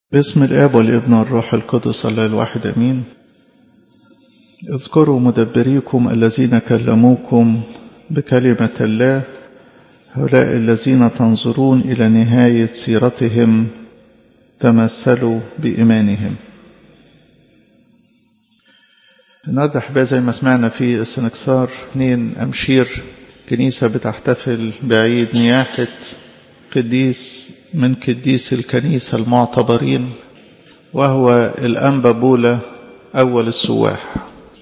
باسم الآب والابن والروح القدس الله الواحد أمين اذكروا مدبريكم الذين كلموكم بكلمة الله هؤلاء الذين تنظرون إلى نهاية سيرتهم تمثلوا بإيمانهم النهارده أحبائي زي ما سمعنا في السنكسار اثنين أمشير كنيسة بتحتفل بعيد نياحة قديس من قديس الكنيسة المعتبرين وهو الأنبا بولا أول السواح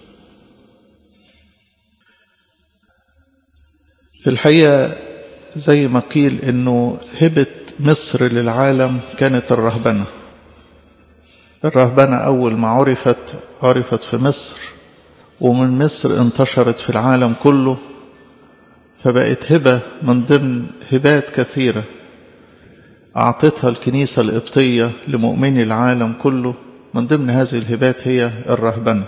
في الحقيقة زي ما قيل أنه هبة مصر للعالم كانت الرهبنة الرهبنة أول ما عرفت عرفت في مصر ومن مصر انتشرت في العالم كله فبقت هبة من ضمن هبات كثيرة أعطتها الكنيسة القبطية لمؤمني العالم كله من ضمن هذه الهبات هي الرهبنة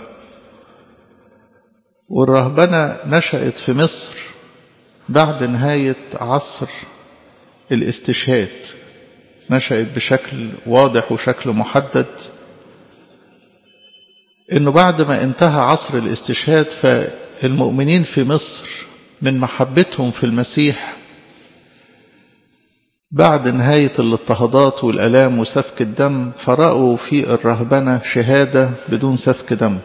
والرهبنة نشأت في مصر بعد نهاية عصر الاستشهاد نشأت بشكل واضح وشكل محدد انه بعد ما انتهى عصر الاستشهاد فالمؤمنين في مصر من محبتهم في المسيح بعد نهاية الاضطهادات والألام وسفك الدم فرأوا في الرهبنة شهادة بدون سفك دم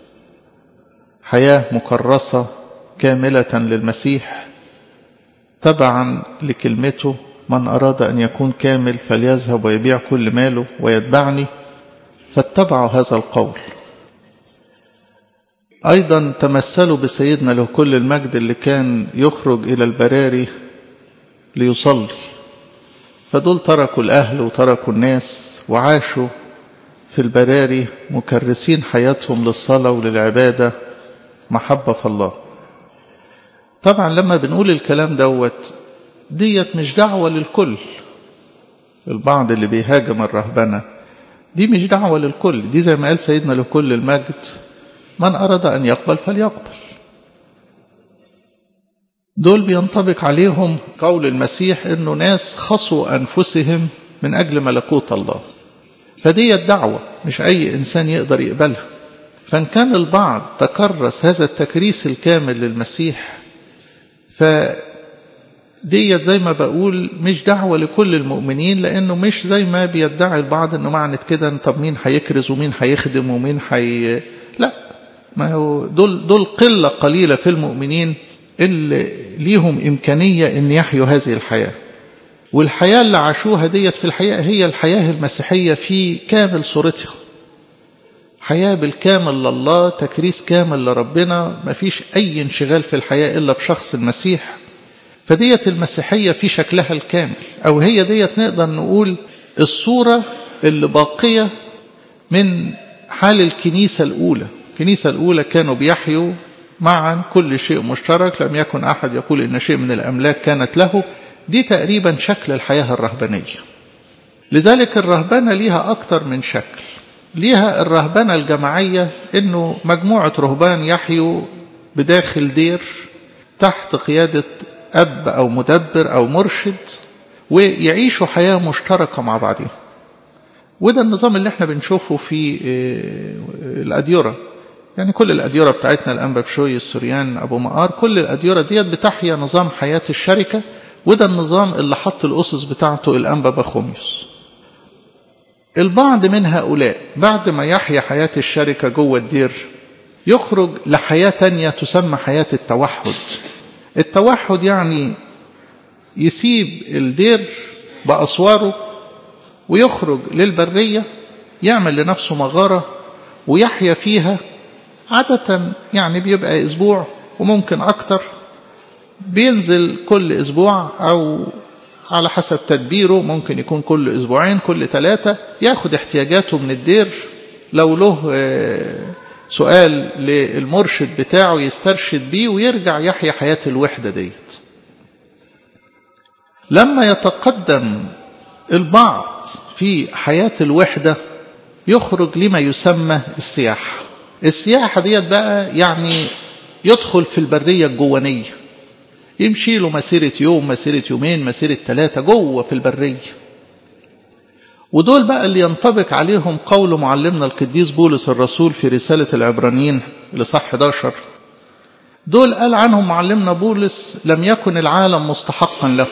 حياة مكرسة كاملة للمسيح تبعا لكلمته من أراد أن يكون كامل فليذهب ويبيع كل ماله ويتبعني فاتبعوا هذا القول أيضا تمثلوا بسيدنا له كل المجد اللي كان يخرج إلى البراري ليصلي فدول تركوا الأهل وتركوا الناس وعاشوا في البراري مكرسين حياتهم للصلاة وللعبادة محبة في الله طبعا لما بنقول الكلام دوت ديت مش دعوة للكل البعض اللي بيهاجم الرهبنة دي مش دعوة للكل دي زي ما قال سيدنا لكل المجد من أراد أن يقبل فليقبل دول بينطبق عليهم قول المسيح انه ناس خصوا انفسهم من اجل ملكوت الله فدي الدعوة مش اي انسان يقدر يقبلها فان كان البعض تكرس هذا التكريس الكامل للمسيح فديت زي ما بقول مش دعوة لكل المؤمنين لانه مش زي ما بيدعي البعض انه معنى كده طب مين هيكرز ومين هيخدم ومين هي لا ما هو دول دول قلة قليلة في المؤمنين اللي ليهم إمكانية أن يحيوا هذه الحياة والحياة اللي عاشوها ديت في الحقيقة هي الحياة المسيحية في كامل صورتها حياة بالكامل لله تكريس كامل لربنا ما فيش أي انشغال في الحياة إلا بشخص المسيح فديت المسيحية في شكلها الكامل أو هي ديت نقدر نقول الصورة اللي باقية من حال الكنيسة الأولى الكنيسة الأولى كانوا بيحيوا معا كل شيء مشترك لم يكن أحد يقول إن شيء من الأملاك كانت له دي تقريبا شكل الحياة الرهبانية لذلك الرهبنة ليها أكتر من شكل ليها الرهبنة الجماعية إنه مجموعة رهبان يحيوا بداخل دير تحت قيادة أب أو مدبر أو مرشد ويعيشوا حياة مشتركة مع بعضهم وده النظام اللي احنا بنشوفه في الأديرة يعني كل الأديرة بتاعتنا الأنبا بشوي السوريان أبو مقار كل الأديرة ديت بتحيا نظام حياة الشركة وده النظام اللي حط الأسس بتاعته الأنبا بخوميوس البعض من هؤلاء بعد ما يحيا حياة الشركة جوه الدير يخرج لحياة تانية تسمى حياة التوحد التوحد يعني يسيب الدير بأسواره ويخرج للبرية يعمل لنفسه مغارة ويحيا فيها عادة يعني بيبقى أسبوع وممكن أكتر بينزل كل أسبوع أو على حسب تدبيره ممكن يكون كل أسبوعين كل ثلاثة ياخد احتياجاته من الدير لو له سؤال للمرشد بتاعه يسترشد بيه ويرجع يحيا حياة الوحدة ديت لما يتقدم البعض في حياة الوحدة يخرج لما يسمى السياحة السياحة ديت بقى يعني يدخل في البرية الجوانية يمشي له مسيرة يوم مسيرة يومين مسيرة ثلاثة جوه في البرية ودول بقى اللي ينطبق عليهم قول معلمنا القديس بولس الرسول في رسالة العبرانيين لصح 11 دول قال عنهم معلمنا بولس لم يكن العالم مستحقا له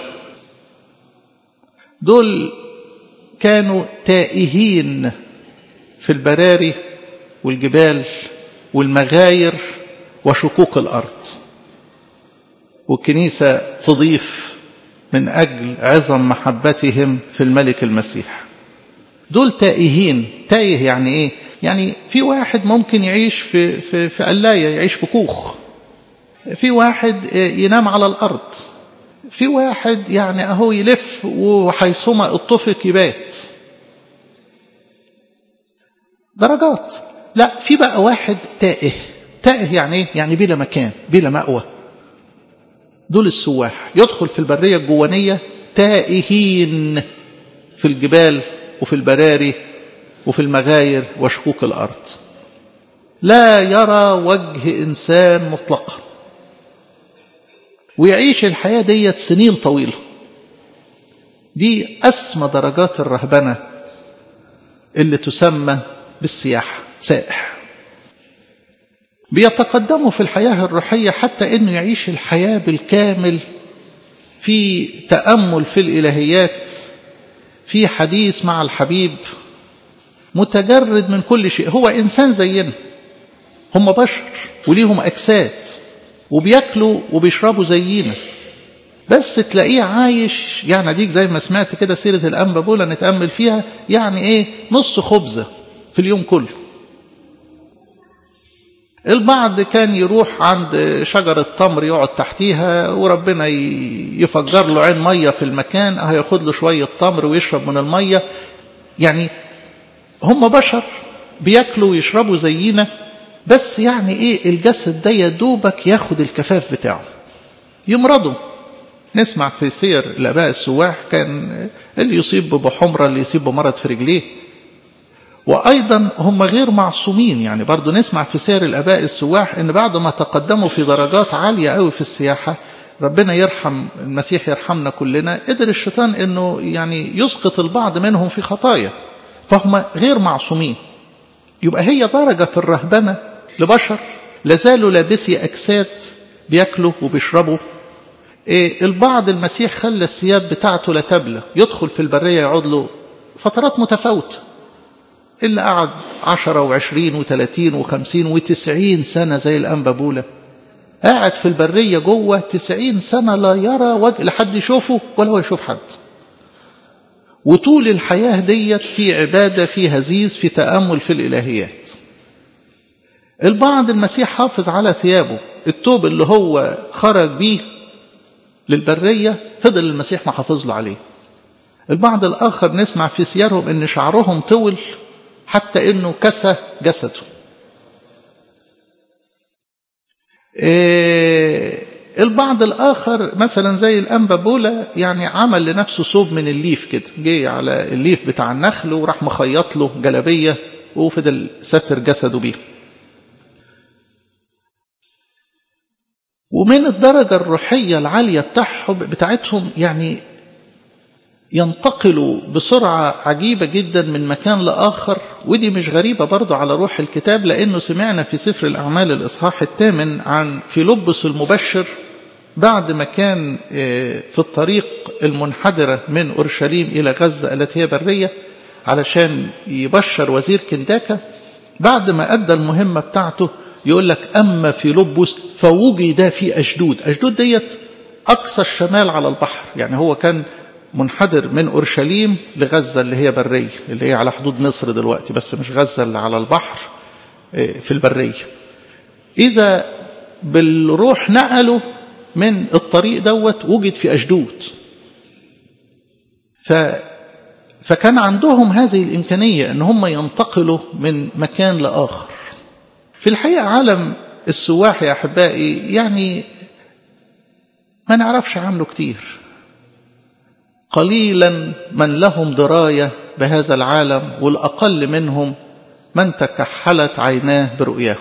دول كانوا تائهين في البراري والجبال والمغاير وشقوق الأرض والكنيسة تضيف من أجل عظم محبتهم في الملك المسيح دول تائهين تايه يعني إيه يعني في واحد ممكن يعيش في, في, في قلاية يعيش في كوخ في واحد ينام على الأرض في واحد يعني أهو يلف وحيثما اتفق يبات درجات لا في بقى واحد تائه تائه يعني ايه يعني بلا مكان بلا مأوى دول السواح يدخل في البرية الجوانية تائهين في الجبال وفي البراري وفي المغاير وشقوق الأرض لا يرى وجه إنسان مطلقا ويعيش الحياة ديت سنين طويلة دي أسمى درجات الرهبنة اللي تسمى بالسياحة سائح بيتقدموا في الحياة الروحية حتى أنه يعيش الحياة بالكامل في تأمل في الإلهيات في حديث مع الحبيب متجرد من كل شيء هو إنسان زينا هم بشر وليهم أجساد وبياكلوا وبيشربوا زينا بس تلاقيه عايش يعني اديك زي ما سمعت كده سيرة الأنبا بولا نتأمل فيها يعني ايه نص خبزة في اليوم كله البعض كان يروح عند شجرة تمر يقعد تحتيها وربنا يفجر له عين مية في المكان هياخد له شوية تمر ويشرب من المية يعني هم بشر بياكلوا ويشربوا زينا بس يعني ايه الجسد ده يدوبك ياخد الكفاف بتاعه يمرضوا نسمع في سير الاباء السواح كان اللي يصيب بحمرة اللي يصيب بمرض في رجليه وأيضا هم غير معصومين يعني برضو نسمع في سير الأباء السواح أن بعد ما تقدموا في درجات عالية قوي في السياحة ربنا يرحم المسيح يرحمنا كلنا قدر الشيطان أنه يعني يسقط البعض منهم في خطايا فهم غير معصومين يبقى هي درجة الرهبنة لبشر لازالوا لابسي أجساد بياكلوا وبيشربوا إيه البعض المسيح خلى الثياب بتاعته لا تبلى يدخل في البرية يقعد له فترات متفاوته اللي قعد عشرة وعشرين وثلاثين وخمسين وتسعين سنة زي الأنبابولة قاعد في البرية جوه تسعين سنة لا يرى وجه لحد يشوفه ولا هو يشوف حد وطول الحياة ديت في عبادة في هزيز في تأمل في الإلهيات البعض المسيح حافظ على ثيابه التوب اللي هو خرج بيه للبرية فضل المسيح محافظ له عليه البعض الآخر نسمع في سيارهم أن شعرهم طول حتى انه كسى جسده إيه البعض الاخر مثلا زي الانبا بولا يعني عمل لنفسه صوب من الليف كده جه على الليف بتاع النخل وراح مخيط له جلبيه وفضل ستر جسده بيه ومن الدرجة الروحية العالية بتاعهم بتاعتهم يعني ينتقلوا بسرعة عجيبة جدا من مكان لآخر ودي مش غريبة برضو على روح الكتاب لأنه سمعنا في سفر الأعمال الإصحاح الثامن عن فيلبس المبشر بعد ما كان في الطريق المنحدرة من أورشليم إلى غزة التي هي برية علشان يبشر وزير كنداكا بعد ما أدى المهمة بتاعته يقول لك أما فيلبس فوجد في أشدود أشدود ديت أقصى الشمال على البحر يعني هو كان منحدر من أورشليم لغزة اللي هي برية اللي هي على حدود مصر دلوقتي بس مش غزة اللي على البحر في البرية إذا بالروح نقلوا من الطريق دوت وجد في أشدود ف فكان عندهم هذه الإمكانية أن هم ينتقلوا من مكان لآخر في الحقيقة عالم السواح يا أحبائي يعني ما نعرفش عنه كتير قليلا من لهم دراية بهذا العالم والأقل منهم من تكحلت عيناه برؤياه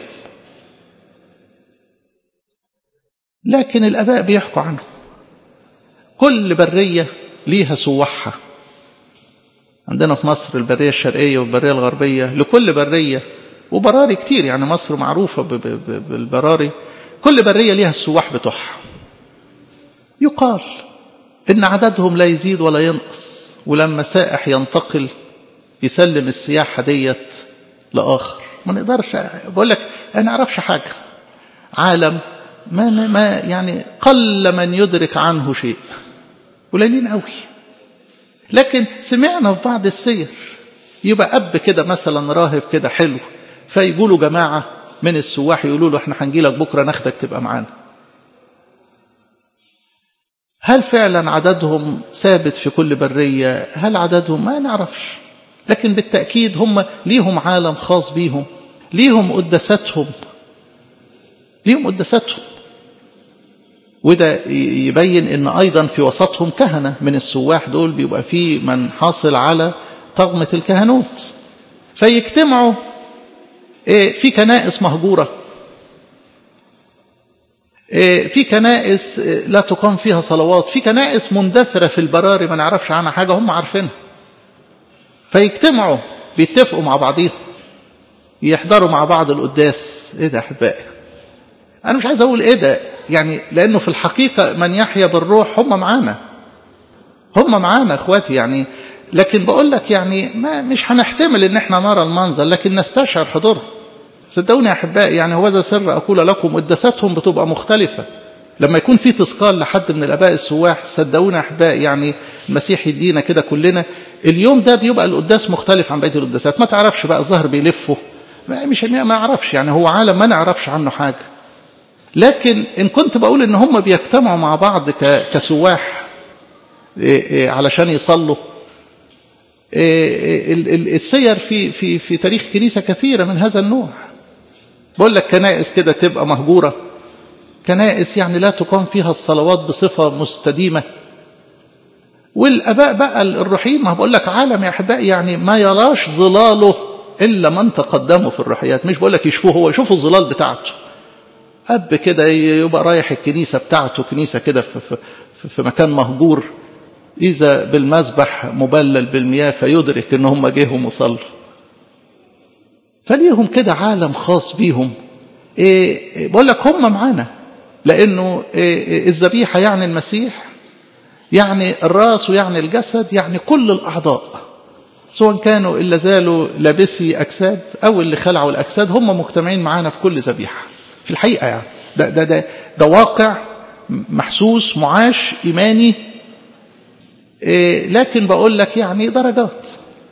لكن الأباء بيحكوا عنه كل برية ليها سواحها عندنا في مصر البرية الشرقية والبرية الغربية لكل برية وبراري كتير يعني مصر معروفة بالبراري كل برية ليها السواح بتوعها يقال إن عددهم لا يزيد ولا ينقص ولما سائح ينتقل يسلم السياحة ديت لآخر ما نقدرش بقول لك أنا نعرفش حاجة عالم ما ما يعني قل من يدرك عنه شيء قليلين قوي لكن سمعنا في بعض السير يبقى أب كده مثلا راهب كده حلو فيقولوا جماعة من السواح يقولوا له احنا هنجي لك بكرة ناخدك تبقى معانا هل فعلا عددهم ثابت في كل برية هل عددهم ما نعرفش لكن بالتأكيد هم ليهم عالم خاص بيهم ليهم قدساتهم ليهم قدساتهم وده يبين ان ايضا في وسطهم كهنة من السواح دول بيبقى في من حاصل على طغمة الكهنوت فيجتمعوا في كنائس مهجورة في كنائس لا تقام فيها صلوات في كنائس مندثرة في البراري ما نعرفش عنها حاجة هم عارفينها فيجتمعوا بيتفقوا مع بعضهم يحضروا مع بعض القداس ايه ده احبائي انا مش عايز اقول ايه ده يعني لانه في الحقيقة من يحيا بالروح هم معانا هم معانا اخواتي يعني لكن بقول لك يعني ما مش هنحتمل ان احنا نرى المنظر لكن نستشعر حضوره صدقوني يا احبائي يعني هو ذا سر اقول لكم قداساتهم بتبقى مختلفه لما يكون في تذكار لحد من الاباء السواح صدقوني يا احبائي يعني المسيح يدينا كده كلنا اليوم ده بيبقى القداس مختلف عن بقيه القداسات ما تعرفش بقى الظهر بيلفه مش ما اعرفش يعني هو عالم ما نعرفش عنه حاجه لكن ان كنت بقول ان هم بيجتمعوا مع بعض كسواح علشان يصلوا السير في في في تاريخ كنيسه كثيره من هذا النوع بقول لك كنائس كده تبقى مهجوره كنائس يعني لا تقام فيها الصلوات بصفه مستديمه والاباء بقى الروحيين ما بقول لك عالم يا احبائي يعني ما يراش ظلاله الا من تقدمه في الروحيات مش بقول لك يشوفوه هو يشوفوا الظلال بتاعته اب كده يبقى رايح الكنيسه بتاعته كنيسه كده في, في, في مكان مهجور إذا بالمسبح مبلل بالمياه فيدرك إن هم جيهم وصلوا فليهم كده عالم خاص بيهم إيه بقول لك هم معانا لأنه إيه الذبيحة يعني المسيح يعني الراس ويعني الجسد يعني كل الأعضاء سواء كانوا اللي زالوا لابسي أجساد أو اللي خلعوا الأجساد هم مجتمعين معانا في كل ذبيحة في الحقيقة يعني ده, ده, ده, ده واقع محسوس معاش إيماني إيه لكن بقول لك يعني درجات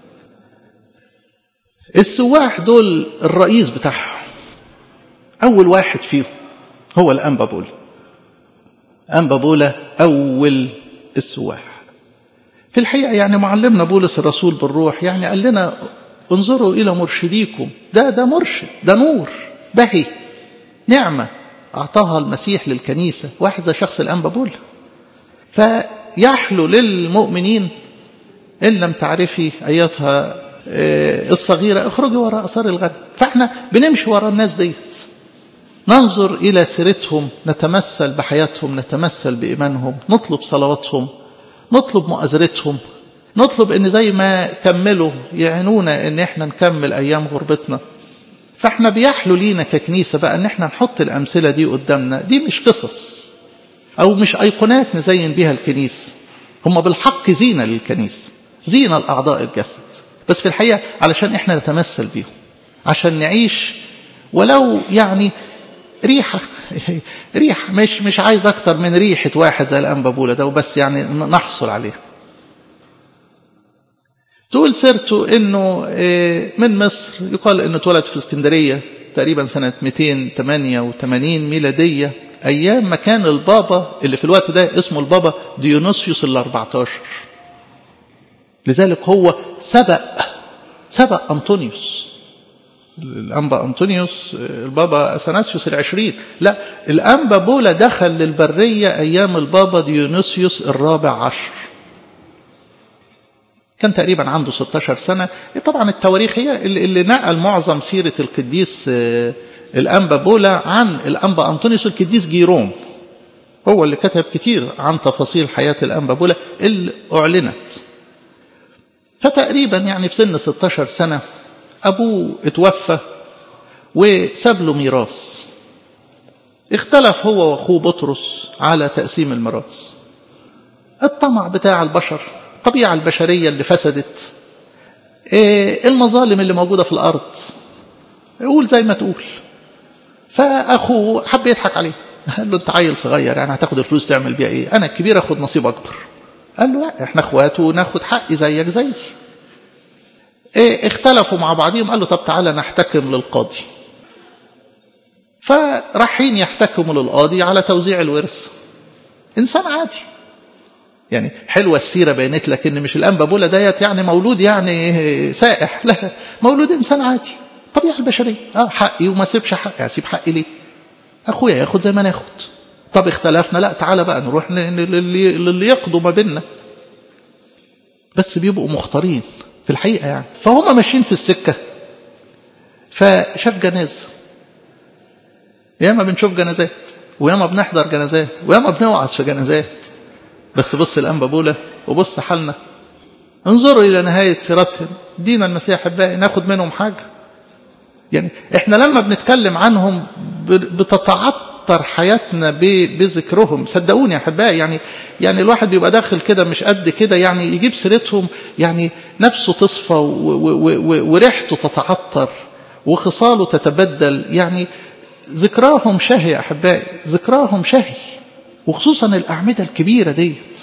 السواح دول الرئيس بتاعهم أول واحد فيهم هو الأنبا بولا أنبا بولا أول السواح في الحقيقة يعني معلمنا بولس الرسول بالروح يعني قال لنا انظروا إلى مرشديكم ده ده مرشد ده نور بهي نعمة أعطاها المسيح للكنيسة واحد زي شخص الأنبا بولا فيحلو للمؤمنين إن لم تعرفي أيتها الصغيرة اخرجي وراء أثار الغد فاحنا بنمشي وراء الناس ديت ننظر إلى سيرتهم نتمثل بحياتهم نتمثل بإيمانهم نطلب صلواتهم نطلب مؤازرتهم نطلب ان زي ما كملوا يعينونا ان احنا نكمل ايام غربتنا فاحنا بيحلو لينا ككنيسة بقى ان احنا نحط الامثلة دي قدامنا دي مش قصص او مش ايقونات نزين بيها الكنيسة هم بالحق زينة للكنيسة زينة الاعضاء الجسد بس في الحقيقة علشان احنا نتمثل بيهم عشان نعيش ولو يعني ريحة ريحة مش مش عايز أكتر من ريحة واحد زي الأنبابولة ده وبس يعني نحصل عليها تقول سيرته انه من مصر يقال انه اتولد في اسكندريه تقريبا سنه 288 ميلاديه ايام ما كان البابا اللي في الوقت ده اسمه البابا ديونوسيوس ال 14 لذلك هو سبق سبق انطونيوس الأنبا أنطونيوس البابا أثناسيوس العشرين لا الأنبا بولا دخل للبرية أيام البابا ديونيسيوس الرابع عشر كان تقريبا عنده 16 سنة طبعا التواريخ هي اللي نقل معظم سيرة القديس الأنبا بولا عن الأنبا أنطونيوس القديس جيروم هو اللي كتب كتير عن تفاصيل حياة الأنبا بولا اللي أعلنت فتقريبا يعني في سن 16 سنة أبوه اتوفى وساب له ميراث اختلف هو واخوه بطرس على تقسيم الميراث الطمع بتاع البشر الطبيعة البشرية اللي فسدت المظالم اللي موجودة في الأرض قول زي ما تقول فأخوه حب يضحك عليه قال له أنت عيل صغير يعني هتاخد الفلوس تعمل بيها إيه أنا الكبير أخد نصيب أكبر قال له لا إحنا أخوات وناخد حقي زيك زي إيه اختلفوا مع بعضهم قال له طب تعالى نحتكم للقاضي فرايحين يحتكموا للقاضي على توزيع الورث إنسان عادي يعني حلوة السيرة بينت لك إن مش الأنبا بولا ديت يعني مولود يعني سائح لا مولود إنسان عادي الطبيعة البشرية اه حقي وما سيبش حقي هسيب حقي ليه أخويا ياخد زي ما ناخد طب اختلفنا لا تعالى بقى نروح للي, للي يقضوا ما بيننا بس بيبقوا مختارين في الحقيقة يعني فهم ماشيين في السكة فشاف جنازة ياما بنشوف جنازات وياما بنحضر جنازات وياما بنوعظ في جنازات بس بص الأنبا بولا وبص حالنا انظروا إلى نهاية سيرتهم دين المسيح أحبائي ناخد منهم حاجة يعني احنا لما بنتكلم عنهم بتتعطر حياتنا بذكرهم صدقوني يا احبائي يعني يعني الواحد بيبقى داخل كده مش قد كده يعني يجيب سيرتهم يعني نفسه تصفى وريحته تتعطر وخصاله تتبدل يعني ذكراهم شهي يا احبائي ذكراهم شهي وخصوصا الاعمده الكبيره ديت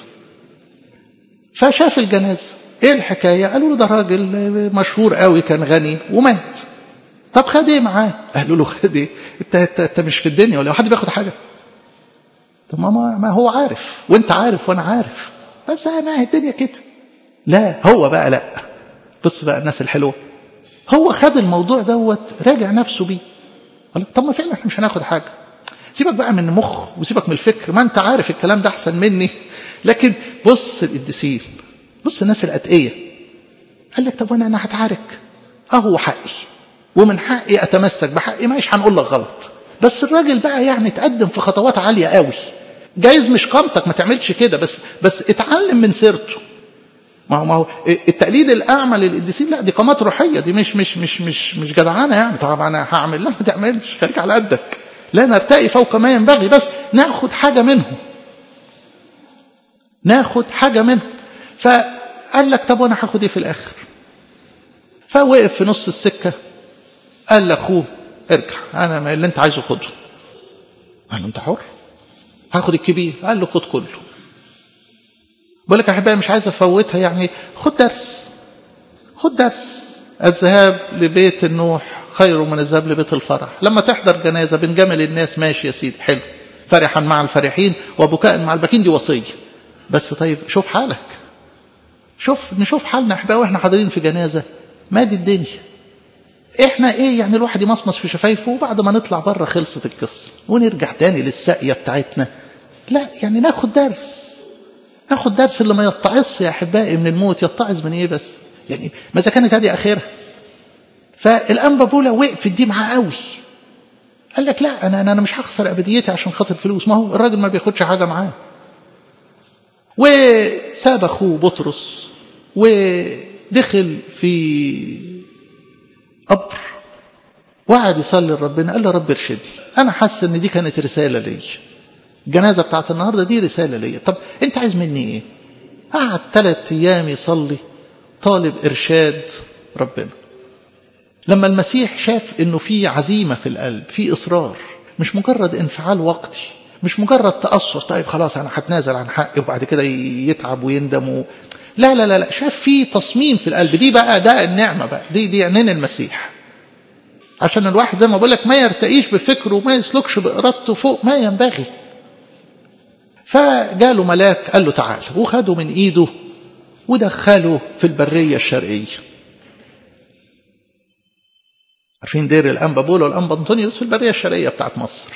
فشاف الجنازه ايه الحكايه قالوا له ده راجل مشهور قوي كان غني ومات طب خد ايه معاه قالوا له خد ايه انت, انت, انت مش في الدنيا ولا حد بياخد حاجه طب ما, ما هو عارف وانت عارف وانا عارف بس انا الدنيا كده لا هو بقى لا بص بقى الناس الحلوه هو خد الموضوع دوت راجع نفسه بيه قال طب ما فعلا احنا مش هناخد حاجه سيبك بقى من المخ وسيبك من الفكر ما انت عارف الكلام ده احسن مني لكن بص القديسين بص الناس الاتقيه قال لك طب وانا انا هتعارك اهو حقي ومن حقي اتمسك بحقي مش هنقول لك غلط بس الراجل بقى يعني تقدم في خطوات عاليه قوي جايز مش قامتك ما تعملش كده بس بس اتعلم من سيرته ما هو ما هو التقليد الاعمى للقديسين لا دي قامات روحيه دي مش مش مش مش مش جدعانه يعني طب انا هعمل لا ما تعملش خليك على قدك لا نرتقي فوق ما ينبغي بس ناخد حاجه منهم ناخد حاجه منهم فقال لك طب وانا هاخد ايه في الاخر فوقف في نص السكه قال لاخوه ارجع انا اللي انت عايزه خده قال له انت حر هاخد الكبير قال له خد كله بقول لك يا احبائي مش عايز افوتها يعني خد درس خد درس الذهاب لبيت النوح خير من الذهاب لبيت الفرح لما تحضر جنازه بنجمل الناس ماشي يا سيدي حلو فرحا مع الفرحين وبكاء مع الباكين دي وصيه بس طيب شوف حالك شوف نشوف حالنا احبائي واحنا حاضرين في جنازه ما دي الدنيا احنا ايه يعني الواحد يمصمص في شفايفه وبعد ما نطلع بره خلصت القصه ونرجع تاني للساقيه بتاعتنا لا يعني ناخد درس ناخد درس اللي ما يتعظ يا احبائي من الموت يتعظ من ايه بس يعني ماذا كانت هذه اخرها فالانبا بولا وقف في دي معاه قوي قال لك لا انا انا مش هخسر ابديتي عشان خاطر فلوس ما هو الراجل ما بياخدش حاجه معاه وساب اخوه بطرس ودخل في قبر وقعد يصلي لربنا قال له رب ارشدني انا حاسس ان دي كانت رساله لي الجنازه بتاعت النهارده دي رساله لي طب انت عايز مني ايه قعد ثلاث ايام يصلي طالب ارشاد ربنا لما المسيح شاف انه في عزيمه في القلب في اصرار مش مجرد انفعال وقتي مش مجرد تأثر طيب خلاص انا هتنازل عن حقي وبعد كده يتعب ويندم و... لا لا لا لا شاف في تصميم في القلب دي بقى ده النعمه بقى دي دي عينين المسيح عشان الواحد زي ما بقول لك ما يرتقيش بفكره وما يسلكش بارادته فوق ما ينبغي فجاله ملاك قال له تعال وخده من ايده ودخله في البريه الشرقيه عارفين دير الانبا بولا والانبا انطونيوس في البريه الشرقيه بتاعت مصر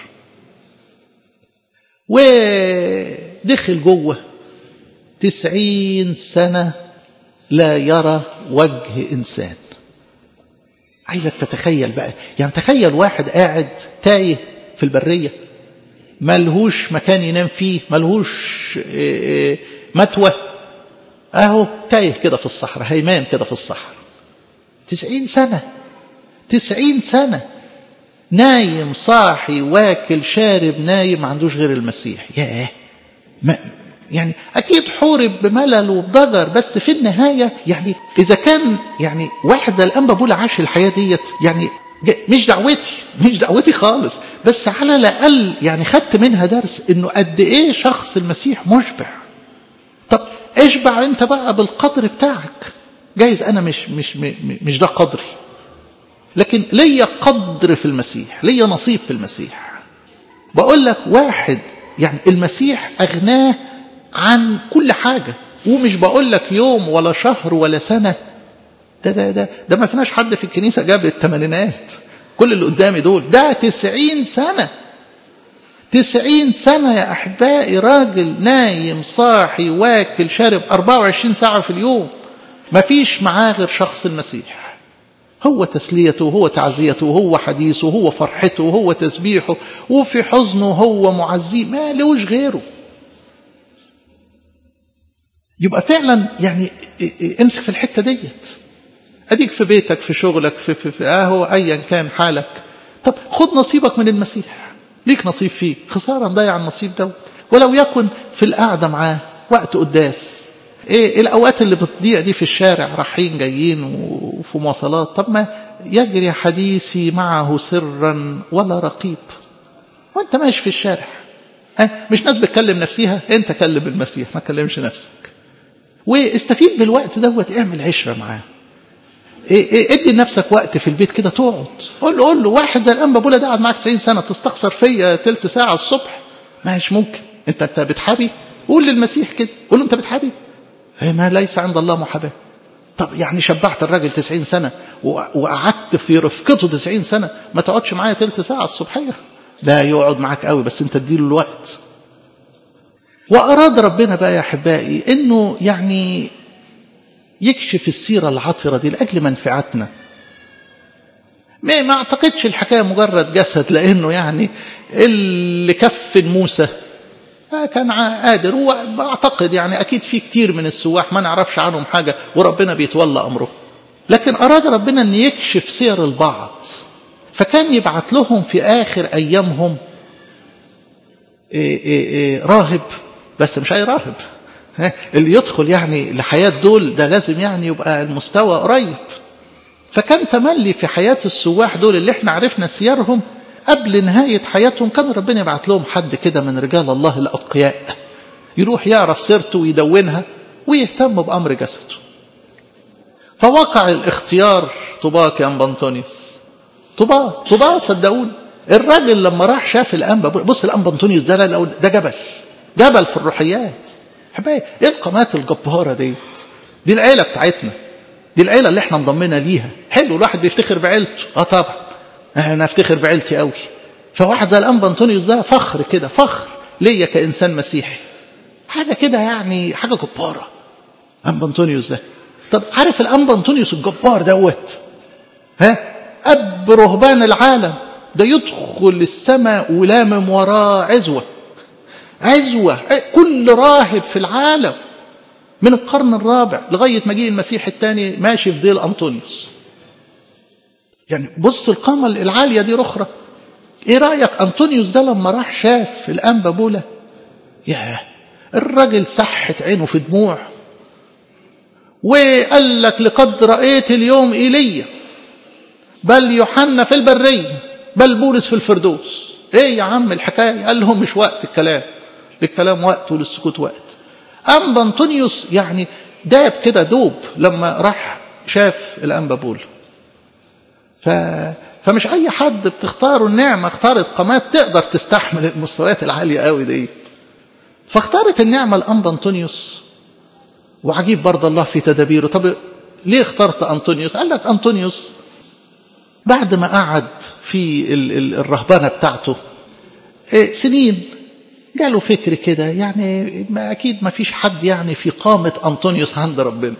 ودخل جوه تسعين سنة لا يرى وجه إنسان عايزك تتخيل بقى يعني تخيل واحد قاعد تايه في البرية ملهوش مكان ينام فيه ملهوش متوى اهو تايه كده في الصحراء هيمان كده في الصحراء تسعين سنة تسعين سنة نايم صاحي واكل شارب نايم ما عندوش غير المسيح ياه ما يعني أكيد حورب بملل وبضجر بس في النهاية يعني إذا كان يعني واحد زي الأنبا بولا عاش الحياة ديت يعني مش دعوتي مش دعوتي خالص بس على الأقل يعني خدت منها درس إنه قد إيه شخص المسيح مشبع طب اشبع أنت بقى بالقدر بتاعك جايز أنا مش مش مش ده قدري لكن ليا قدر في المسيح ليا نصيب في المسيح بقول لك واحد يعني المسيح أغناه عن كل حاجة ومش بقول لك يوم ولا شهر ولا سنة ده ده ده ده ما فيناش حد في الكنيسة جاب الثمانينات كل اللي قدامي دول ده تسعين سنة تسعين سنة يا أحبائي راجل نايم صاحي واكل شارب 24 ساعة في اليوم ما فيش معاه غير شخص المسيح هو تسليته هو تعزيته هو حديثه هو فرحته هو تسبيحه وفي حزنه هو معزيه ما لهوش غيره يبقى فعلا يعني امسك في الحتة ديت اديك في بيتك في شغلك في, في, في اهو ايا كان حالك طب خد نصيبك من المسيح ليك نصيب فيه خسارة نضيع النصيب ده ولو يكن في القعدة معاه وقت قداس ايه الاوقات اللي بتضيع دي في الشارع رايحين جايين وفي مواصلات طب ما يجري حديثي معه سرا ولا رقيب وانت ماشي في الشارع أه مش ناس بتكلم نفسيها انت كلم المسيح ما تكلمش نفسك واستفيد بالوقت دوت اعمل عشرة معاه إيه إيه ادي لنفسك وقت في البيت كده تقعد قول له قول له واحد زي الانبا بولا ده قاعد معاك 90 سنه تستخسر فيا تلت ساعه الصبح مش ممكن انت انت بتحابي قول للمسيح كده قول له انت بتحابي ما ليس عند الله محاباه طب يعني شبعت الراجل 90 سنه وقعدت في رفقته 90 سنه ما تقعدش معايا تلت ساعه الصبحيه لا يقعد معاك قوي بس انت اديله الوقت واراد ربنا بقى يا احبائي انه يعني يكشف السيرة العطرة دي لأجل منفعتنا ما ما اعتقدش الحكاية مجرد جسد لأنه يعني اللي كفن موسى كان قادر وأعتقد يعني أكيد في كتير من السواح ما نعرفش عنهم حاجة وربنا بيتولى أمره لكن أراد ربنا أن يكشف سير البعض فكان يبعت لهم في آخر أيامهم إيه إيه إيه راهب بس مش أي راهب اللي يدخل يعني لحياة دول ده لازم يعني يبقى المستوى قريب فكان تملي في حياة السواح دول اللي احنا عرفنا سيرهم قبل نهاية حياتهم كان ربنا يبعت لهم حد كده من رجال الله الأتقياء يروح يعرف سيرته ويدونها ويهتم بأمر جسده فوقع الاختيار طباك يا أنبانتونيوس طباك طباك صدقوني الراجل لما راح شاف الأنبا بص الأنبا أنطونيوس ده ده جبل جبل في الروحيات حبايبي ايه القامات الجباره ديت دي العيله بتاعتنا دي العيله اللي احنا انضمينا ليها حلو الواحد بيفتخر بعيلته اه طبعا انا افتخر بعيلتي قوي فواحد زي الانبا انطونيوس ده فخر كده فخر ليا كانسان مسيحي حاجه كده يعني حاجه جباره انبا انطونيوس ده طب عارف الانبا انطونيوس الجبار دوت ها اب رهبان العالم ده يدخل السماء ولامم وراه عزوه عزوة كل راهب في العالم من القرن الرابع لغاية مجيء المسيح الثاني ماشي في ديل أنطونيوس يعني بص القامة العالية دي رخرة ايه رأيك أنطونيوس ده لما راح شاف الأنبا بولا ياه الراجل سحت عينه في دموع وقال لك لقد رأيت اليوم إيليا بل يوحنا في البرية بل بولس في الفردوس ايه يا عم الحكاية قال لهم مش وقت الكلام للكلام وقت وللسكوت وقت أنبا أنطونيوس يعني داب كده دوب لما راح شاف الأنبا بول ف... فمش أي حد بتختاره النعمة اختارت قامات تقدر تستحمل المستويات العالية قوي ديت فاختارت النعمة الأنبا أنطونيوس وعجيب برضه الله في تدابيره طب ليه اخترت أنطونيوس قال لك أنطونيوس بعد ما قعد في الرهبنة بتاعته سنين جاله فكر كده يعني ما أكيد ما فيش حد يعني في قامة أنطونيوس عند ربنا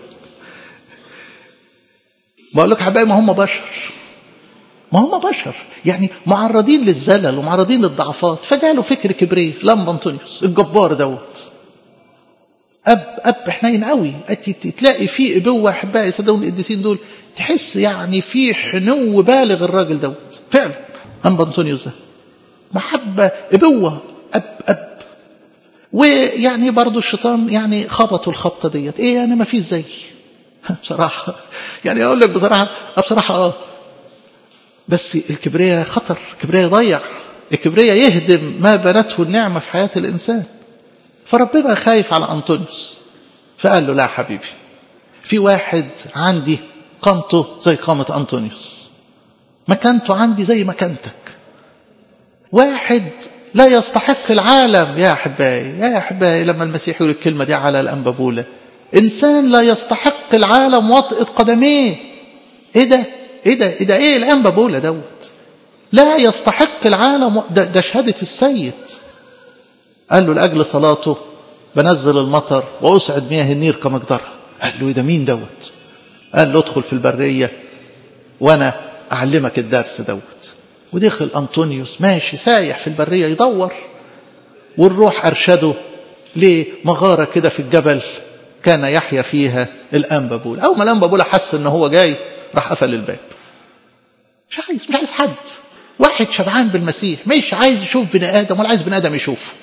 بقول لك حبايبي ما هم بشر ما هم بشر يعني معرضين للزلل ومعرضين للضعفات فجاله فكر كبريت لما أنطونيوس الجبار دوت اب اب حنين قوي تلاقي فيه ابوه احبائي صدقوني القديسين دول تحس يعني في حنو بالغ الراجل دوت فعلا انبا انطونيوس ده محبه ابوه اب اب ويعني برضو الشيطان يعني خبطوا الخبطه ديت ايه يعني ما فيش زي بصراحه يعني اقول لك بصراحه بصراحه اه بس الكبرياء خطر الكبرياء يضيع الكبرياء يهدم ما بنته النعمه في حياه الانسان فربنا خايف على أنطونيوس فقال له لا حبيبي في واحد عندي قامته زي قامة أنطونيوس مكانته عندي زي مكانتك واحد لا يستحق العالم يا أحبائي يا أحبائي لما المسيح يقول الكلمة دي على الأنبابولة إنسان لا يستحق العالم وطئة قدميه إيه ده إيه ده إيه ده إيه الأنبابولة دوت لا يستحق العالم ده, ده شهادة السيد قال له لأجل صلاته بنزل المطر وأسعد مياه النير كمقدرها قال له ده مين دوت قال له ادخل في البرية وأنا أعلمك الدرس دوت ودخل أنطونيوس ماشي سايح في البرية يدور والروح أرشده لمغارة كده في الجبل كان يحيا فيها الأنبابول أول ما الأنبابول حس إن هو جاي راح قفل الباب مش عايز مش عايز حد واحد شبعان بالمسيح مش عايز يشوف بني آدم ولا عايز بني آدم يشوفه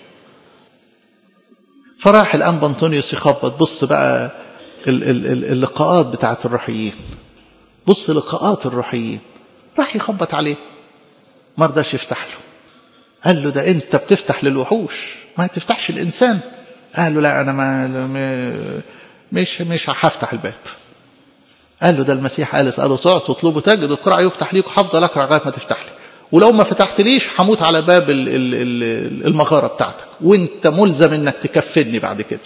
فراح الأنبا أنطونيوس يخبط بص بقى اللقاءات بتاعت الروحيين بص لقاءات الروحيين راح يخبط عليه ما رضاش يفتح له قال له ده انت بتفتح للوحوش ما تفتحش الانسان قال له لا انا ما مش مش هفتح الباب قال له ده المسيح قال اساله تعط تطلبه تجد القرع يفتح ليك وهفضل اقرا لغايه ما تفتح لي ولو ما فتحتليش هموت على باب المغاره بتاعتك وانت ملزم انك تكفني بعد كده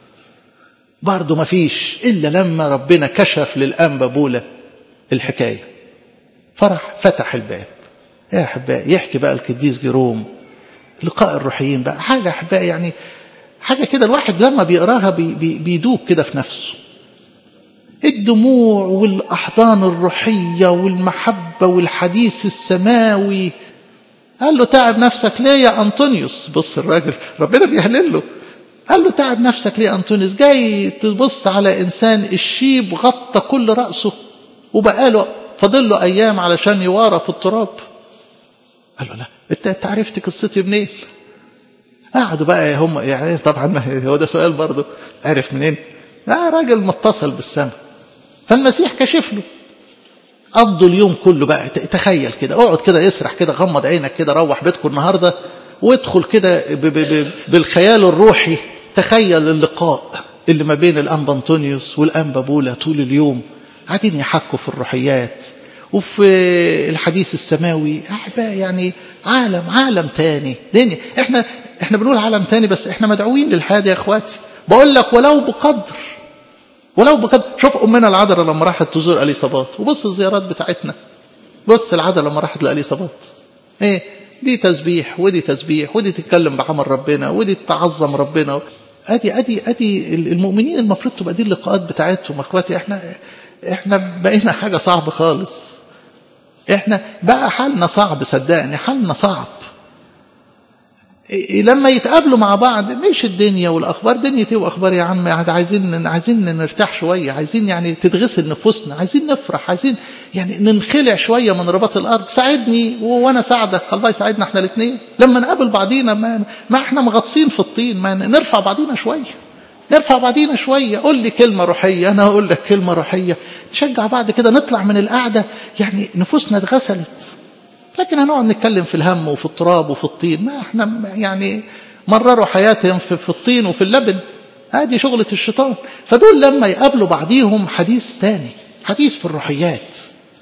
برضه ما فيش الا لما ربنا كشف للانبا بولا الحكايه فرح فتح الباب يا احبائي يحكي بقى القديس جيروم لقاء الروحيين بقى حاجه احبائي يعني حاجه كده الواحد لما بيقراها بي بي بيدوب كده في نفسه الدموع والأحضان الروحية والمحبة والحديث السماوي قال له تعب نفسك ليه يا أنطونيوس بص الراجل ربنا بيهلل له قال له تعب نفسك ليه يا أنطونيوس جاي تبص على إنسان الشيب غطى كل رأسه وبقاله فاضل له أيام علشان يوارى في التراب قال له لا انت انت عرفت قصتي منين قعدوا بقى هم يعني طبعا هو ده سؤال برضه عرف منين آه راجل متصل بالسماء فالمسيح كشف له قضوا اليوم كله بقى تخيل كده اقعد كده اسرح كده غمض عينك كده روح بيتكم النهارده وادخل كده بالخيال الروحي تخيل اللقاء اللي ما بين الانبا انطونيوس والانبا بولا طول اليوم قاعدين يحكوا في الروحيات وفي الحديث السماوي احبائي يعني عالم عالم تاني دنيا احنا احنا بنقول عالم تاني بس احنا مدعوين للحياه دي يا اخواتي بقول لك ولو بقدر ولو بقدر شوف امنا العذراء لما راحت تزور اليصابات وبص الزيارات بتاعتنا بص العذراء لما راحت لاليصابات ايه دي تسبيح ودي تسبيح ودي تتكلم بعمل ربنا ودي تعظم ربنا ادي ادي ادي المؤمنين المفروض تبقى دي اللقاءات بتاعتهم اخواتي احنا احنا بقينا حاجه صعبه خالص احنا بقى حالنا صعب صدقني حالنا صعب لما يتقابلوا مع بعض مش الدنيا والاخبار دنيتي واخبار يا عم عايزين عايزين نرتاح شويه عايزين يعني تتغسل نفوسنا عايزين نفرح عايزين يعني ننخلع شويه من رباط الارض ساعدني وانا ساعدك الله يساعدنا احنا الاثنين لما نقابل بعضينا ما, ما احنا مغطسين في الطين ما نرفع بعضينا شويه نرفع بعضينا شويه قول لي كلمه روحيه انا اقول لك كلمه روحيه نشجع بعض كده نطلع من القعده يعني نفوسنا اتغسلت لكن هنقعد نتكلم في الهم وفي التراب وفي الطين ما احنا يعني مرروا حياتهم في, في الطين وفي اللبن هذه شغلة الشيطان فدول لما يقابلوا بعضيهم حديث ثاني حديث في الروحيات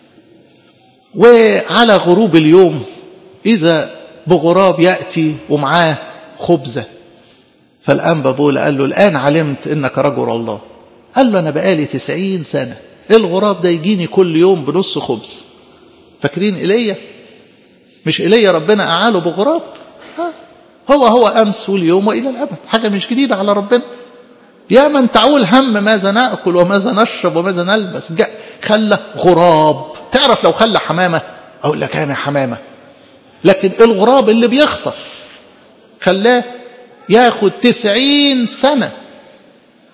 وعلى غروب اليوم إذا بغراب يأتي ومعاه خبزة فالأنبا بولا قال له الآن علمت إنك رجل الله قال له أنا بقالي تسعين سنة الغراب ده يجيني كل يوم بنص خبز فاكرين إيليا مش إيليا ربنا أعاله بغراب هو هو أمس واليوم وإلى الأبد حاجة مش جديدة على ربنا يا من تعول هم ماذا نأكل وماذا نشرب وماذا نلبس جاء خلى غراب تعرف لو خلى حمامة أقول لك أنا حمامة لكن الغراب اللي بيخطف خلاه ياخد تسعين سنة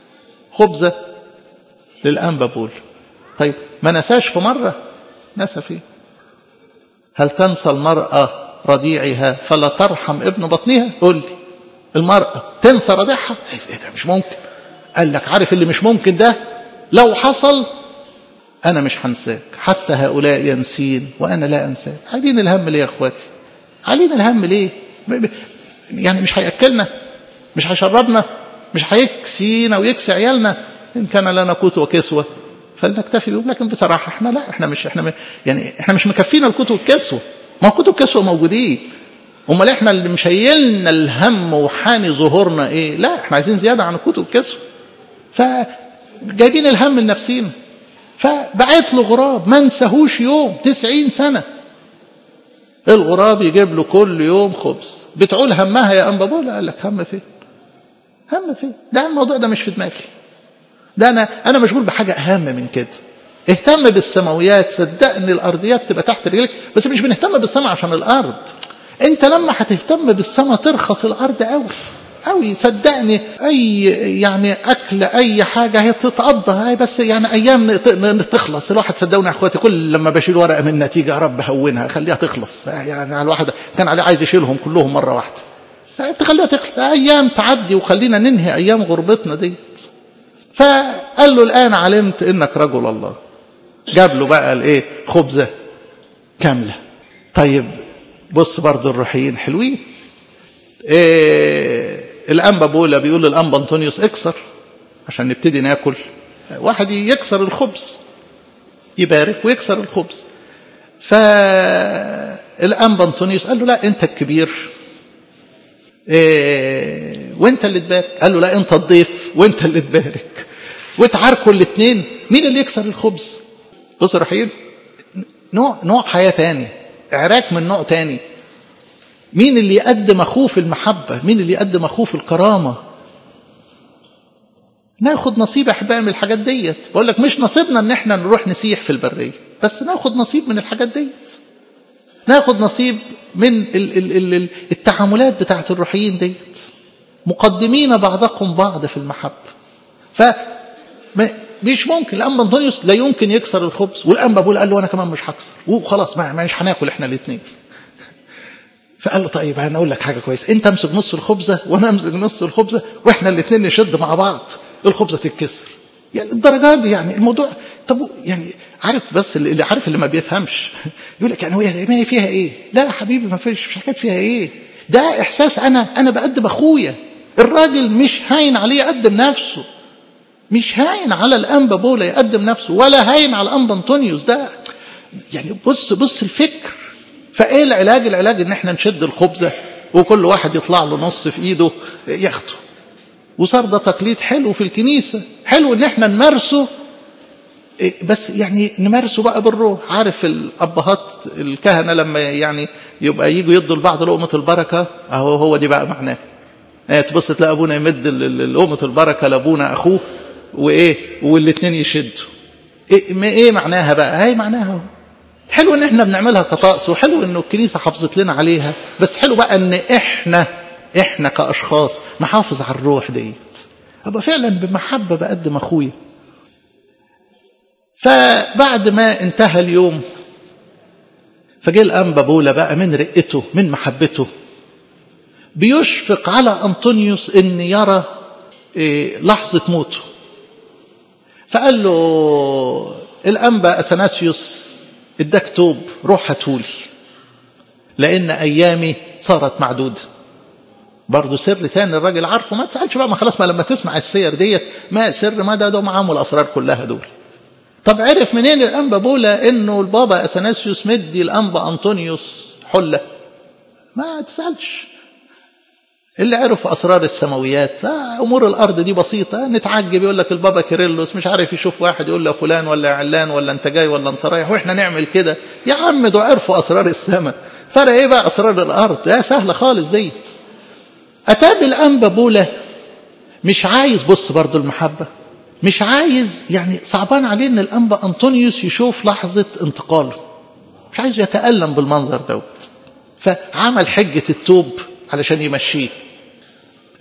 خبزة للأنبا بول طيب ما نساش في مرة نسى فيه هل تنسى المرأة رضيعها فلا ترحم ابن بطنها قول لي المرأة تنسى رضيعها ايه ده مش ممكن قال لك عارف اللي مش ممكن ده لو حصل أنا مش هنساك حتى هؤلاء ينسين وأنا لا أنساك عايزين الهم ليه يا أخواتي علينا الهم ليه يعني مش هيأكلنا مش هيشربنا مش هيكسينا ويكسي عيالنا إن كان لنا قوت وكسوة فلنكتفي بهم لكن بصراحة احنا لا احنا مش احنا يعني احنا مش مكفينا القوت والكسوة ما القوت والكسوة موجودين امال احنا اللي مشيلنا الهم وحاني ظهورنا ايه لا احنا عايزين زيادة عن القوت والكسوة فجايبين الهم لنفسينا فبعت له غراب ما نساهوش يوم تسعين سنة الغراب يجيب له كل يوم خبز بتقول همها يا أنبا بولا قال لك هم فين هم فين ده الموضوع ده مش في دماغي ده أنا أنا مشغول بحاجة أهم من كده اهتم بالسماويات صدقني الأرضيات تبقى تحت رجلك بس مش بنهتم بالسماء عشان الأرض أنت لما هتهتم بالسماء ترخص الأرض قوي قوي صدقني أي يعني أكل أي حاجة هي تتقضى هاي بس يعني أيام تخلص الواحد صدقوني يا أخواتي كل لما بشيل ورقة من النتيجة يا رب هونها خليها تخلص يعني الواحد كان عليه عايز يشيلهم كلهم مرة واحدة تخليها تخلص أيام تعدي وخلينا ننهي أيام غربتنا ديت فقال له الآن علمت إنك رجل الله جاب له بقى الإيه خبزة كاملة طيب بص برضو الروحيين حلوين إيه الأنبا بولا بيقول للأنبا أنطونيوس اكسر عشان نبتدي ناكل واحد يكسر الخبز يبارك ويكسر الخبز فالأنبا أنطونيوس قال له لا أنت الكبير إيه وانت اللي تبارك قال له لا انت الضيف وانت اللي تبارك وتعاركوا الاثنين مين اللي يكسر الخبز بصوا رحيل نوع نوع حياة تاني عراك من نوع تاني مين اللي يقدم اخوه في المحبة مين اللي يقدم اخوه في الكرامة ناخد نصيب احبائي من الحاجات ديت بقول لك مش نصيبنا ان احنا نروح نسيح في البرية بس ناخد نصيب من الحاجات ديت ناخد نصيب من التعاملات بتاعت الروحيين ديت مقدمين بعضكم بعض في المحبة ف مش ممكن الأنبا أنطونيوس لا يمكن يكسر الخبز والأنبا بول قال له أنا كمان مش هكسر وخلاص ما مش هناكل احنا الاثنين فقال له طيب انا اقول لك حاجه كويسه انت امسك نص الخبزه وانا امسك نص الخبزه واحنا الاثنين نشد مع بعض الخبزه تتكسر يعني الدرجات دي يعني الموضوع طب يعني عارف بس اللي عارف اللي ما بيفهمش يقول لك يعني هي ما هي فيها ايه؟ لا يا حبيبي ما فيش مش حكايه فيها ايه؟ ده احساس انا انا بقدم اخويا الراجل مش هاين عليه يقدم نفسه مش هاين على الانبا بولا يقدم نفسه ولا هاين على الانبا انطونيوس ده يعني بص بص الفكر فايه العلاج؟ العلاج ان احنا نشد الخبزه وكل واحد يطلع له نص في ايده ياخده وصار ده تقليد حلو في الكنيسة حلو ان احنا نمارسه بس يعني نمارسه بقى بالروح عارف الأبهات الكهنة لما يعني يبقى يجوا يدوا لبعض لقمة البركة أهو هو دي بقى معناه تبص تلاقي أبونا يمد لقمة البركة لأبونا أخوه وإيه والاثنين يشدوا إيه, إيه معناها بقى هاي معناها حلو ان احنا بنعملها كطقس وحلو انه الكنيسة حافظت لنا عليها بس حلو بقى ان احنا احنا كاشخاص نحافظ على الروح ديت ابقى فعلا بمحبه بقدم اخويا فبعد ما انتهى اليوم فجاء الانبا بولا بقى من رقته من محبته بيشفق على انطونيوس ان يرى إيه لحظه موته فقال له الانبا اثناسيوس اداك توب روح هاتولي لان ايامي صارت معدوده برضه سر تاني الراجل عارفه ما تسألش بقى ما خلاص ما لما تسمع السير ديت ما سر ما ده ده معاهم الأسرار كلها دول طب عرف منين الأنبا بولا إنه البابا أثناسيوس مدي الأنبا أنطونيوس حلة ما تسألش اللي عرف أسرار السماويات آه أمور الأرض دي بسيطة نتعجب يقول لك البابا كيرلس مش عارف يشوف واحد يقول له فلان ولا علان ولا أنت جاي ولا أنت رايح وإحنا نعمل كده يا عم ده عرفوا أسرار السماء فرق إيه بقى أسرار الأرض ده سهلة خالص ديت أتى بالأنبا بولا مش عايز بص برضو المحبة مش عايز يعني صعبان عليه ان الأنبا أنطونيوس يشوف لحظة انتقاله مش عايز يتألم بالمنظر دوت فعمل حجة التوب علشان يمشيه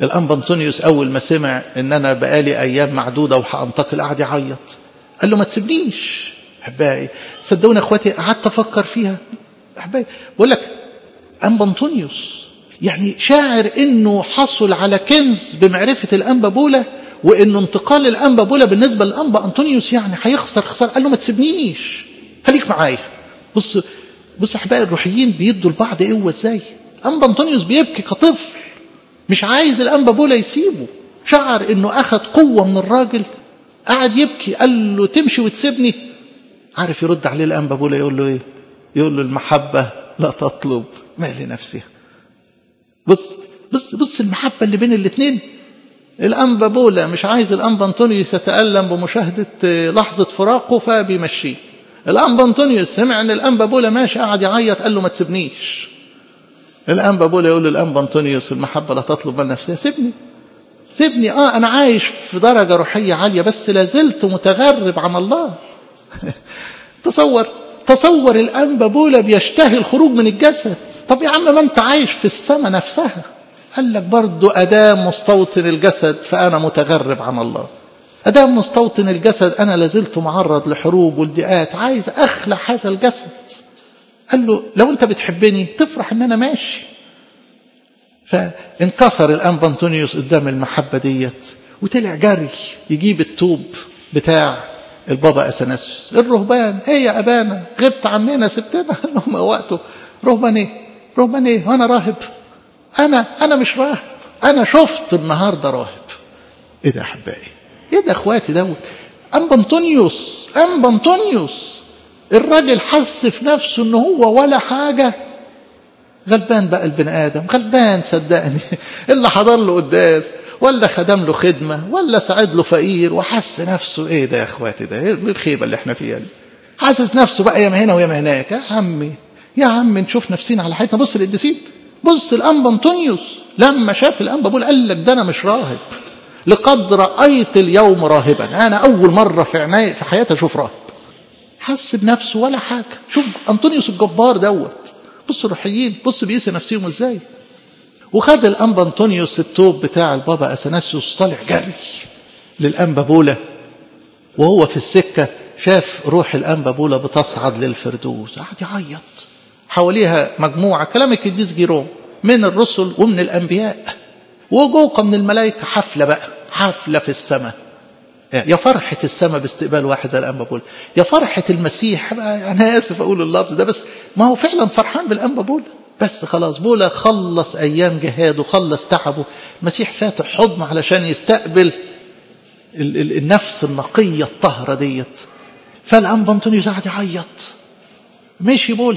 الأنبا أنطونيوس أول ما سمع إن أنا بقالي أيام معدودة وهأنتقل قعد يعيط قال له ما تسيبنيش أحبائي صدقوني أخواتي قعدت أفكر فيها أحبائي بقول لك أنبا أنطونيوس يعني شاعر إنه حصل على كنز بمعرفة الأنبا بولا وإنه انتقال الأنبا بولا بالنسبة للأنبا أنطونيوس يعني هيخسر خسارة قال له ما تسيبنيش خليك معايا بص بص أحبائي الروحيين بيدوا لبعض قوة إزاي أنبا أنطونيوس بيبكي كطفل مش عايز الأنبا بولا يسيبه شعر إنه أخذ قوة من الراجل قعد يبكي قال له تمشي وتسيبني عارف يرد عليه الأنبا بولا يقول له إيه يقول له المحبة لا تطلب ما لنفسها بص بص بص المحبة اللي بين الاثنين الأنبا بولا مش عايز الأنبا أنطونيوس يتألم بمشاهدة لحظة فراقه فبيمشيه الأنبا أنطونيوس سمع أن الأنبا بولا ماشي قعد يعيط قال له ما تسيبنيش الأنبا بولا يقول للأنبا أنطونيوس المحبة لا تطلب من نفسها سيبني سيبني آه أنا عايش في درجة روحية عالية بس لازلت متغرب عن الله تصور تصور الأنبا بولا بيشتهي الخروج من الجسد طب يا عم ما أنت عايش في السماء نفسها قال لك برضو أدام مستوطن الجسد فأنا متغرب عن الله أدام مستوطن الجسد أنا لازلت معرض لحروب والدئات عايز أخلع هذا الجسد قال له لو أنت بتحبني تفرح أن أنا ماشي فانكسر الأنبا أنطونيوس قدام المحبة ديت وطلع جري يجيب التوب بتاع البابا أثناسيوس الرهبان ايه يا أبانا غبت عننا سبتنا قال لهم وقته رهبان ايه رهبان ايه أنا راهب أنا أنا مش راهب أنا شفت النهاردة راهب ايه ده يا أحبائي ايه ده اخواتي دوت أنبا أنطونيوس أنبا أنطونيوس الراجل حس في نفسه ان هو ولا حاجة غلبان بقى البني آدم غلبان صدقني اللي حضر له قداس ولا خدم له خدمة ولا ساعد له فقير وحس نفسه ايه ده يا اخواتي ده ايه الخيبة اللي احنا فيها دي حاسس نفسه بقى يا ما هنا ويا ما هناك يا عمي يا عم نشوف نفسينا على حياتنا بص القديسين بص الانبا انطونيوس لما شاف الانبا بقول قال لك ده انا مش راهب لقد رايت اليوم راهبا انا اول مره في عناية في حياتي اشوف راهب حس بنفسه ولا حاجه شوف انطونيوس الجبار دوت بص الروحيين بص بيقيس نفسهم ازاي وخد الانبا انطونيوس التوب بتاع البابا اثناسيوس طالع جري للانبا بولا وهو في السكه شاف روح الانبا بولا بتصعد للفردوس قعد يعيط حواليها مجموعه كلام القديس جيروم من الرسل ومن الانبياء وجوقه من الملائكه حفله بقى حفله في السماء يا فرحة السماء باستقبال واحد زي الأنبا بولا يا فرحة المسيح أنا آسف أقول اللفظ ده بس ما هو فعلا فرحان بالأنبا بولا بس خلاص بولا خلص أيام جهاده خلص تعبه المسيح فاتح حضنه علشان يستقبل النفس النقية الطهرة ديت فالأنبا أنطونيوس قعد يعيط مشي بولا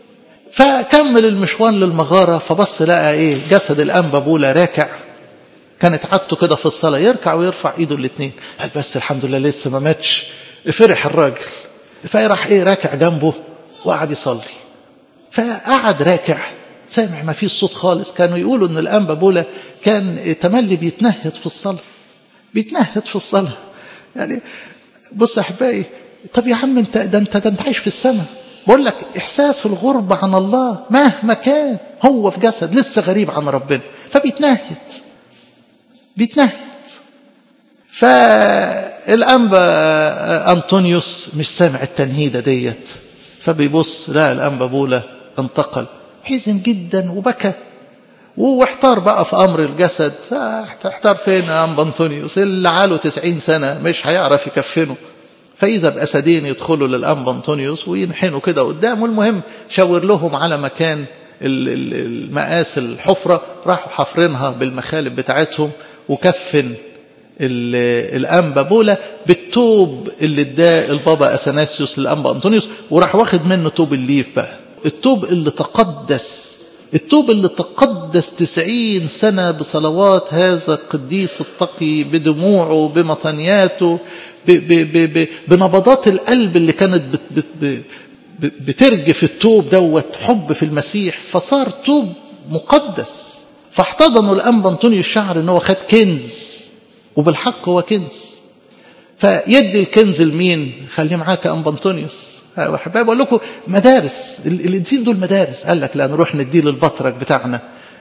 فكمل المشوار للمغارة فبص لقى ايه جسد الأنبا بولا راكع كانت عادته كده في الصلاة يركع ويرفع ايده الاثنين قال بس الحمد لله لسه ما ماتش فرح الراجل فراح ايه راكع جنبه وقعد يصلي فقعد راكع سامع ما فيش صوت خالص كانوا يقولوا ان الانبا بولا كان تملي بيتنهد في الصلاة بيتنهد في الصلاة يعني بص يا احبائي طب يا عم انت ده انت ده انت عايش في السماء بقول لك احساس الغربة عن الله مهما كان هو في جسد لسه غريب عن ربنا فبيتنهد بيتنهد فالأنبا أنطونيوس مش سامع التنهيدة ديت فبيبص لا الأنبا بولا انتقل حزن جدا وبكى واحتار بقى في أمر الجسد احتار فين يا أنبا أنطونيوس اللي عاله تسعين سنة مش هيعرف يكفنه فإذا بأسدين يدخلوا للأنبا أنطونيوس وينحنوا كده قدامه المهم شاور لهم على مكان المقاس الحفرة راحوا حفرينها بالمخالب بتاعتهم وكفن الأنبا بولا بالتوب اللي اداه البابا أثناسيوس للأنبا أنطونيوس وراح واخد منه توب الليف بقى التوب اللي تقدس التوب اللي تقدس تسعين سنة بصلوات هذا القديس التقي بدموعه بمطنياته ب ب ب ب بنبضات القلب اللي كانت بت بت ب بترجف التوب دوت حب في المسيح فصار توب مقدس فاحتضنوا الأنبا أنطونيو الشعر ان هو خد كنز وبالحق هو كنز فيدي الكنز لمين خليه معاك يا أنبا أنطونيوس وحبايب بقول لكم مدارس الانسين دول مدارس قال لك لا نروح نديه للبطرك بتاعنا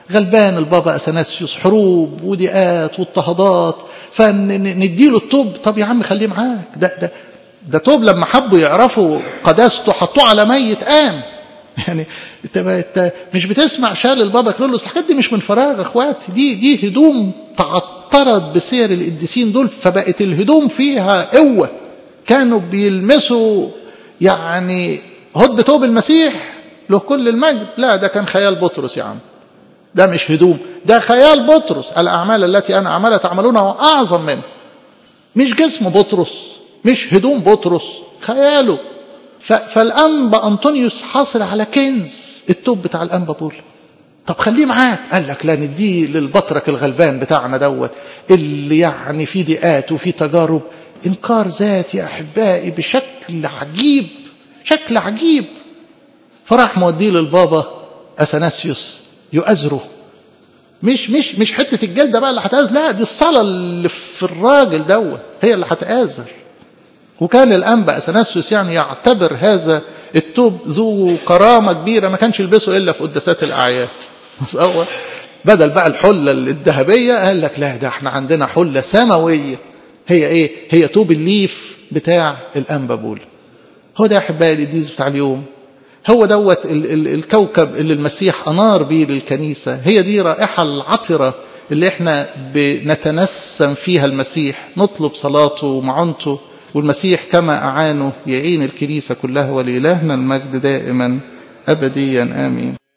غلبان البابا اثناسيوس حروب وضيقات واضطهادات فنديله التوب طب يا عم خليه معاك ده ده ده توب لما حبوا يعرفوا قداسته حطوه على ميت قام يعني انت انت مش بتسمع شال البابا كرولوس الحاجات دي مش من فراغ اخواتي دي دي هدوم تعطرت بسير القديسين دول فبقت الهدوم فيها قوه كانوا بيلمسوا يعني هد توب المسيح له كل المجد لا ده كان خيال بطرس يا عم ده مش هدوم ده خيال بطرس الأعمال التي أنا أعملها تعملونها وأعظم منه مش جسم بطرس مش هدوم بطرس خياله فالأنبا أنطونيوس حاصل على كنز التوب بتاع الأنبا بول طب خليه معاك قال لك لا نديه للبطرك الغلبان بتاعنا دوت اللي يعني فيه ضيقات وفيه تجارب انكار ذات يا احبائي بشكل عجيب شكل عجيب فراح موديه للبابا اثناسيوس يؤزره مش مش مش حته الجلده بقى اللي هتآزر لا دي الصلاه اللي في الراجل دوت هي اللي هتآزر وكان الانبا اثناسيوس يعني يعتبر هذا التوب ذو كرامه كبيره ما كانش يلبسه الا في قداسات الاعياد تصور بدل بقى الحله الذهبيه قال لك لا ده احنا عندنا حله سماويه هي ايه هي توب الليف بتاع الانبا بول هو ده يا احبائي القديس بتاع اليوم هو دوت ال ال الكوكب اللي المسيح انار بيه للكنيسه هي دي رائحه العطره اللي احنا بنتنسم فيها المسيح نطلب صلاته ومعونته والمسيح كما اعانه يعين الكنيسه كلها ولالهنا المجد دائما ابديا امين